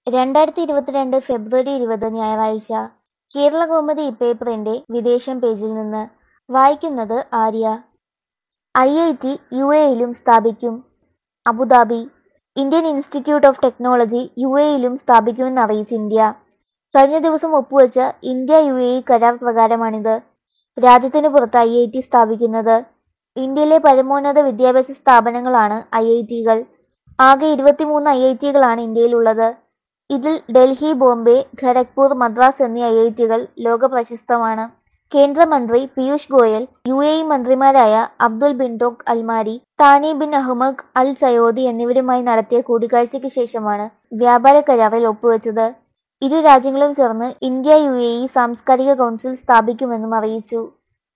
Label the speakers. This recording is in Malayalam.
Speaker 1: രണ്ടായിരത്തി ഇരുപത്തിരണ്ട് ഫെബ്രുവരി ഇരുപത് ഞായറാഴ്ച കേരളകൗമുദി പേപ്പറിന്റെ വിദേശം പേജിൽ നിന്ന് വായിക്കുന്നത് Arya I I T U എയിലും സ്ഥാപിക്കും Abu Dhabi Indian Institute of Technology U എയിലും സ്ഥാപിക്കുമെന്ന് അറിയിച്ച് ഇന്ത്യ കഴിഞ്ഞ ദിവസം ഒപ്പുവെച്ച ഇന്ത്യ യു എ ഇ കരാർ പ്രകാരമാണിത് രാജ്യത്തിന് പുറത്ത് ഐ ഐ ടി സ്ഥാപിക്കുന്നത് ഇന്ത്യയിലെ പരമോന്നത വിദ്യാഭ്യാസ സ്ഥാപനങ്ങളാണ് ഐ ഐ ടികൾ ആകെ ഇരുപത്തിമൂന്ന് ഐ ഐ ടികളാണ് ഇന്ത്യയിലുള്ളത് ഇതിൽ ഡൽഹി ബോംബെ ഖരഗ്പൂർ മദ്രാസ് എന്നീ ഐ ഐ ടികൾ ലോക പ്രശസ്തമാണ് കേന്ദ്രമന്ത്രി Piyush Goyal U A E മന്ത്രിമാരായ Abdul bin Touq Al Marri Thani bin Ahmed Al Zeyoudi എന്നിവരുമായി നടത്തിയ കൂടിക്കാഴ്ചയ്ക്ക് ശേഷമാണ് വ്യാപാര കരാറിൽ ഒപ്പുവെച്ചത് ഇരു രാജ്യങ്ങളും ചേർന്ന് ഇന്ത്യ യു എ ഇ സാംസ്കാരിക കൗൺസിൽ സ്ഥാപിക്കുമെന്നും അറിയിച്ചു